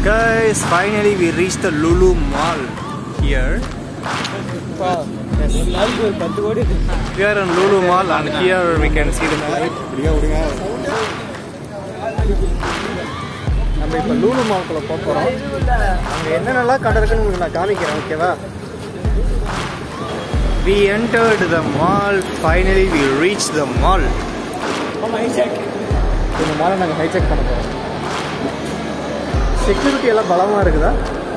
Guys, finally we reached the Lulu Mall here. ஒரு நாளைக்கு ஒரு பத்து கோடி We are in Lulu Mall and here we can see the flight. நம்ம இப்போ லூலு மாவுக்குள்ள போக போகிறோம் அங்கே என்னென்னலாம் கடை இருக்குன்னு உங்களுக்கு நான் காமிக்கிறேன் ஓகேவா We entered the mall. Finally we reached the mall. இந்த மாலை நாங்கள் ஹைசெக் பண்ண போகிறோம் செக்யூரிட்டி எல்லாம் பலமாக இருக்குதா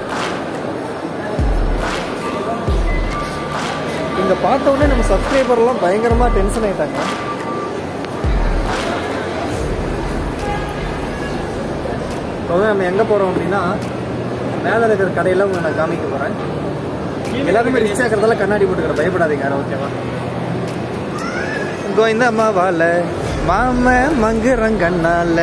இங்கே பார்த்த உடனே நம்ம சப்ஸ்கிரைபர்லாம் பயங்கரமாக டென்ஷன் ஆயிட்டாங்க இப்போ வந்து நம்ம எங்கே போகிறோம் அப்படின்னா மேலே இருக்கிற கடையில் உங்களுக்கு நான் காமிக்க போகிறேன் எல்லாருமே ரிச் ஆகிறதால கண்ணாடி போட்டுக்கிற பயப்படாதீங்க யாரும் ஓகேவா கோவிந்த மாவால மாம மங்குறங்கண்ணால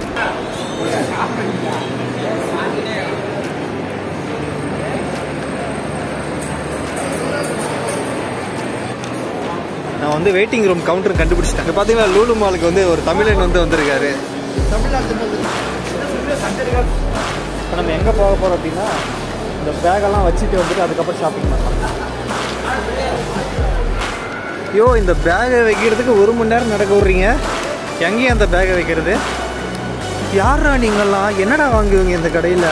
நான் வந்து வெயிட்டிங் ரூம் கவுண்டர் கண்டுபிடிச்சிட்டேன் இப்போ பார்த்தீங்கன்னா லூலு மாலுக்கு வந்து ஒரு தமிழன் வந்து வந்திருக்காரு இப்போ நம்ம எங்கே போக போகிறோம் அப்படின்னா இந்த பேக்கெல்லாம் வச்சுட்டு வந்துட்டு அதுக்கப்புறம் ஷாப்பிங் பண்ணலாம் ஐயோ இந்த பேகை வைக்கிறதுக்கு ஒரு மணி நேரம் நடக்க விட்றீங்க எங்கேயும் அந்த பேகை வைக்கிறது யாரா நீங்கெல்லாம் என்னடா வாங்குவீங்க இந்த கடையில்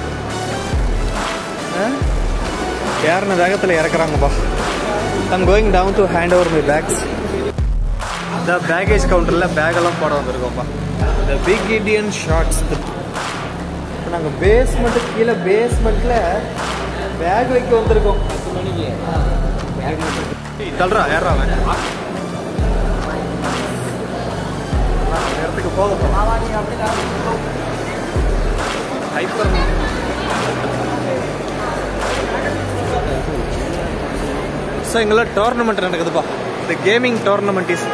யாருன வேகத்தில் இறக்குறாங்கப்பா I'm going down to hand over my bags இந்த பேகேஜ் கவுண்டரில் பேக்கெல்லாம் போட வந்திருக்கோம்ப்பா இந்த பிக் இண்டியன் ஷார்ட்ஸ் இப்போ நாங்கள் பேஸ்மெண்ட்டுக்கு கீழே பேஸ்மெண்ட்டில் பேக் வைக்க வந்திருக்கோம் தல்றா யாரா அவன் இடத்துக்கு போக போகிறோம் ஹைப்பர் ஸோ இங்கெல்லாம் டோர்னமெண்ட் நடக்குதுப்பா இந்த gaming tournament is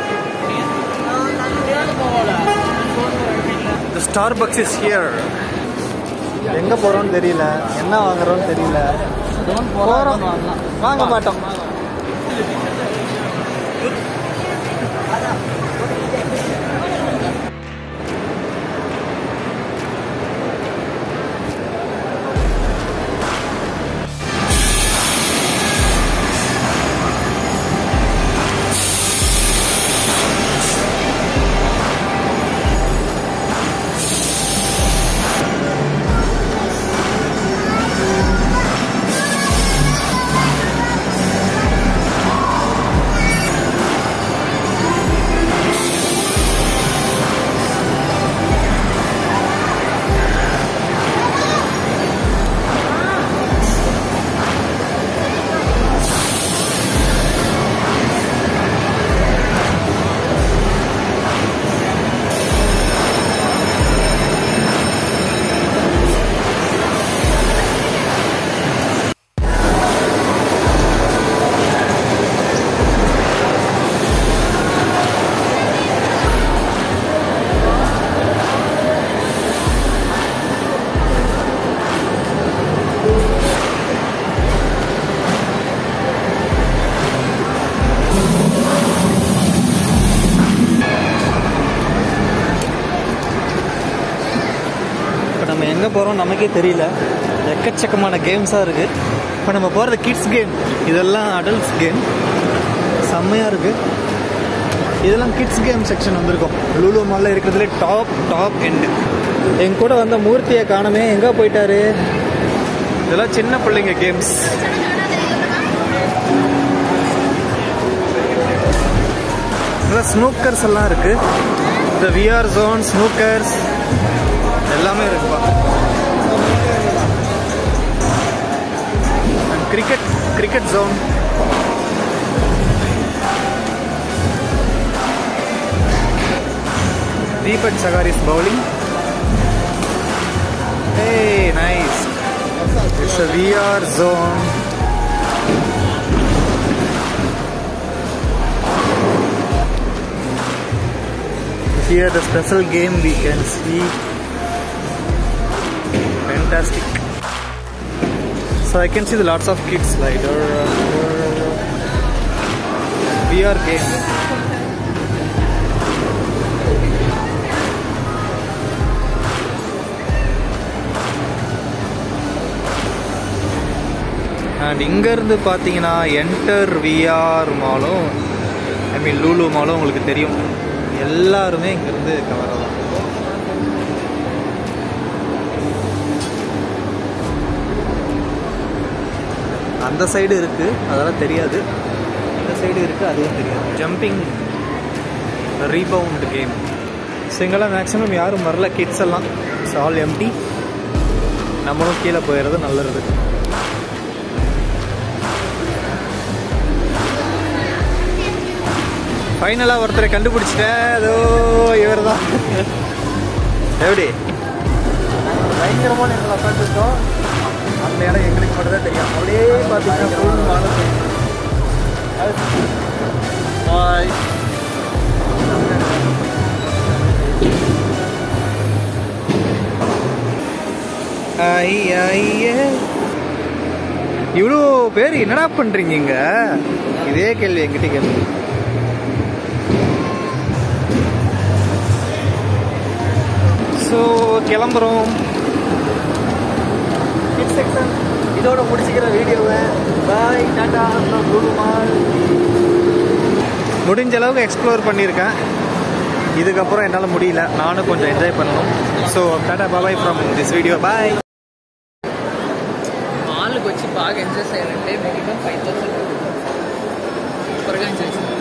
the Starbucks is here எங்கே போகிறோம்னு தெரியல என்ன வாங்குறோம்னு தெரியல போகிறோம் வாங்க மாட்டோம் இப்போ நம்ம எங்கே போகிறோம் நமக்கே தெரியல எக்கச்சக்கமான கேம்ஸாக இருக்குது இப்போ நம்ம போகிறது கிட்ஸ் கேம் இதெல்லாம் அடல்ட்ஸ் கேம் செம்மையாக இருக்குது இதெல்லாம் கிட்ஸ் கேம் செக்ஷன் வந்திருக்கோம் லூலு மாலில் இருக்கிறதுலே டாப் டாப் எண்டு என் கூட வந்த மூர்த்தியை காணமே எங்கே போயிட்டாரு இதெல்லாம் சின்ன பிள்ளைங்க கேம்ஸ் இதெல்லாம் ஸ்னூக்கர்ஸ் எல்லாம் இருக்கு இந்த விஆர் ஜோன் ஸ்னூக்கர்ஸ் எல்லாமே இருக்குப்பா கிரிக்கெட் கிரிக்கெட் ஜோன் தீபக் சகாரிஸ் bowling Hey, nice. It's a VR zone. Here the special game we can see. Fantastic. So I can see the lots of kids slider. VR game. And இங்கேருந்து பார்த்தீங்கன்னா enter VR மாலும் ஐ மீன் லூலு மாலும் உங்களுக்கு தெரியும் எல்லாருமே இங்கேருந்து cover ஆகும் அந்த சைடு இருக்குது அதெல்லாம் தெரியாது இந்த சைடு இருக்குது அதுவும் தெரியாது ஜம்பிங் ரீபவுண்ட் கேம் ஸோ இங்கெல்லாம் மேக்ஸிமம் யாரும் வரல கிட்ஸ் எல்லாம் இட்ஸ் ஆல் எம்டி நம்மளும் கீழே போயிடுறது நல்லது ஃபைனலாக ஒருத்தரை கண்டுபிடிச்சிட்டேன் அதோ இவர் தான் எப்படி பயங்கரமான இடத்துல உட்காந்துருக்கோம் அந்த இடம் எங்களுக்கு மட்டும் தான் தெரியும் அப்படியே பார்த்தீங்கன்னா ஃபுல் மனசு பாய் ஐயே இவ்வளோ பேர் என்னடா பண்றீங்க இங்க இதே கேள்வி என்கிட்ட கேள்வி ஸோ கிளம்புறோம் கிட் செக்ஷன் இதோட முடிச்சுக்கிற வீடியோவை பாய் டாடா நான் குருமால் முடிஞ்ச அளவுக்கு எக்ஸ்ப்ளோர் பண்ணியிருக்கேன் இதுக்கப்புறம் என்னால் முடியல நானும் கொஞ்சம் என்ஜாய் பண்ணணும் so tata bye bye from this video bye మాల్కి వచ్చి బాగా ఎంజాయ్ చేయాలంటే మినిమం ఫైవ్ థౌసండ్ సూపర్గా ఎంజాయ్ చేయాలి